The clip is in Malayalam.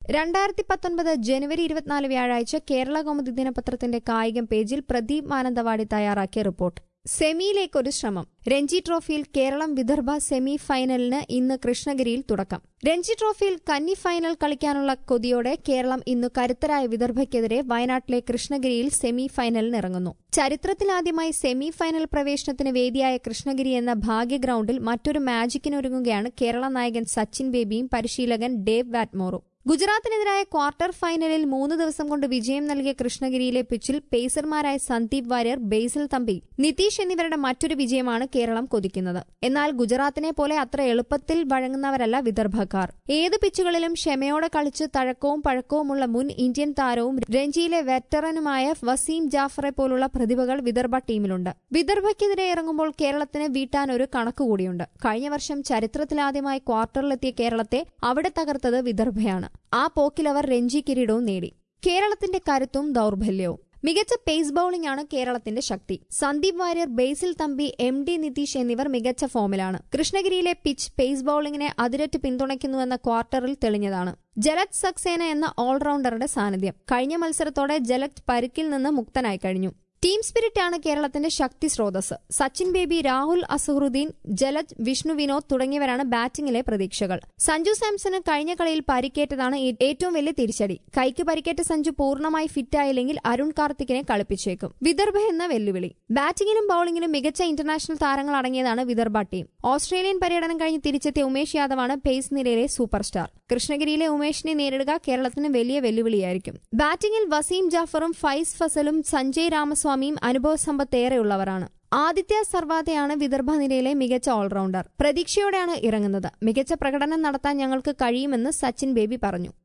രണ്ടായിരത്തി പത്തൊൻപത് ജനുവരി ഇരുപത്തിനാല് വ്യാഴാഴ്ച കേരള കൗമുദി ദിനപത്രത്തിന്റെ കായികം പേജിൽ പ്രദീപ് മാനന്തവാടി തയ്യാറാക്കിയ റിപ്പോർട്ട് സെമിയിലേക്കൊരു ശ്രമം രഞ്ജി ട്രോഫിയിൽ കേരളം വിദർഭ സെമി ഫൈനലിന് ഇന്ന് കൃഷ്ണഗിരിയിൽ തുടക്കം രഞ്ജി ട്രോഫിയിൽ കന്നി ഫൈനൽ കളിക്കാനുള്ള കൊതിയോടെ കേരളം ഇന്ന് കരുത്തരായ വിദർഭയ്ക്കെതിരെ വയനാട്ടിലെ കൃഷ്ണഗിരിയിൽ സെമി ഫൈനലിനിറങ്ങുന്നു ചരിത്രത്തിലാദ്യമായി സെമി ഫൈനൽ പ്രവേശനത്തിന് വേദിയായ കൃഷ്ണഗിരി എന്ന ഭാഗ്യ ഗ്രൌണ്ടിൽ മറ്റൊരു മാജിക്കിനൊരുങ്ങുകയാണ് കേരള നായകൻ സച്ചിൻ ബേബിയും പരിശീലകൻ ഡേവ് വാറ്റ്മോറും ഗുജറാത്തിനെതിരായ ക്വാർട്ടർ ഫൈനലിൽ മൂന്ന് ദിവസം കൊണ്ട് വിജയം നൽകിയ കൃഷ്ണഗിരിയിലെ പിച്ചിൽ പേസർമാരായ സന്ദീപ് വാര്യർ ബേസിൽ തമ്പി നിതീഷ് എന്നിവരുടെ മറ്റൊരു വിജയമാണ് കേരളം കൊതിക്കുന്നത് എന്നാൽ ഗുജറാത്തിനെ പോലെ അത്ര എളുപ്പത്തിൽ വഴങ്ങുന്നവരല്ല വിദർഭക്കാർ ഏത് പിച്ചുകളിലും ക്ഷമയോടെ കളിച്ച് തഴക്കവും പഴക്കവുമുള്ള മുൻ ഇന്ത്യൻ താരവും രഞ്ജിയിലെ വെറ്ററനുമായ വസീം ജാഫറെ പോലുള്ള പ്രതിഭകൾ വിദർഭ ടീമിലുണ്ട് വിദർഭയ്ക്കെതിരെ ഇറങ്ങുമ്പോൾ കേരളത്തിന് വീട്ടാൻ ഒരു കണക്കുകൂടിയുണ്ട് കഴിഞ്ഞ വർഷം ചരിത്രത്തിലാദ്യമായി ക്വാർട്ടറിലെത്തിയ കേരളത്തെ അവിടെ തകർത്തത് വിദർഭയാണ് ആ പോക്കിൽ അവർ രഞ്ജി കിരീടവും നേടി കേരളത്തിന്റെ കരുത്തും ദൌർബല്യവും മികച്ച പേസ് ബൌളിംഗ് ആണ് കേരളത്തിന്റെ ശക്തി Sandeep Warrier Basil Thampi M D Nidheesh എന്നിവർ മികച്ച ഫോമിലാണ് കൃഷ്ണഗിരിയിലെ പിച്ച് പേസ് ബൌളിംഗിനെ അതിരറ്റ് പിന്തുണയ്ക്കുന്നുവെന്ന ക്വാർട്ടറിൽ തെളിഞ്ഞതാണ് ജലത് സക്സേന എന്ന ഓൾറൌണ്ടറുടെ സാന്നിധ്യം കഴിഞ്ഞ മത്സരത്തോടെ ജലത് പരിക്കിൽ നിന്ന് മുക്തനായി കഴിഞ്ഞു ടീം സ്പിരിറ്റ് ആണ് കേരളത്തിന്റെ ശക്തി സ്രോതസ് സച്ചിൻ ബേബി രാഹുൽ അസഹറുദ്ദീൻ ജലജ് വിഷ്ണു വിനോദ് തുടങ്ങിയവരാണ് ബാറ്റിംഗിലെ പ്രതീക്ഷകൾ സഞ്ജു സാംസണ് കഴിഞ്ഞ കളിയിൽ പരിക്കേറ്റതാണ് ഏറ്റവും വലിയ തിരിച്ചടി കൈക്ക് പരിക്കേറ്റ സഞ്ജു പൂർണ്ണമായി ഫിറ്റായില്ലെങ്കിൽ അരുൺ കാർത്തിക്കിനെ കളിപ്പിച്ചേക്കും വിദർഭ എന്ന വെല്ലുവിളി ബാറ്റിംഗിലും ബൌളിംഗിലും മികച്ച ഇന്റർനാഷണൽ താരങ്ങൾ അടങ്ങിയതാണ് വിദർഭ ടീം ഓസ്ട്രേലിയൻ പര്യടനം കഴിഞ്ഞ് തിരിച്ചെത്തിയ ഉമേഷ് യാദവാണ് പേസ് നിരയിലെ സൂപ്പർ സ്റ്റാർ കൃഷ്ണഗിരിയിലെ ഉമേഷിനെ നേരിടുക കേരളത്തിന് വലിയ വെല്ലുവിളിയായിരിക്കും ബാറ്റിംഗിൽ വസീം ജാഫറും ഫൈസ് ഫസലും സഞ്ജയ് രാമസ്വാമി സ്വാമിയും അനുഭവസമ്പത്തേറെയുള്ളവരാണ് ആദിത്യ സർവാതയാണ് വിദർഭ നിരയിലെ മികച്ച ഓൾറൌണ്ടർ പ്രതീക്ഷയോടെയാണ് ഇറങ്ങുന്നത് മികച്ച പ്രകടനം നടത്താൻ ഞങ്ങൾക്ക് കഴിയുമെന്ന് സച്ചിൻ ബേബി പറഞ്ഞു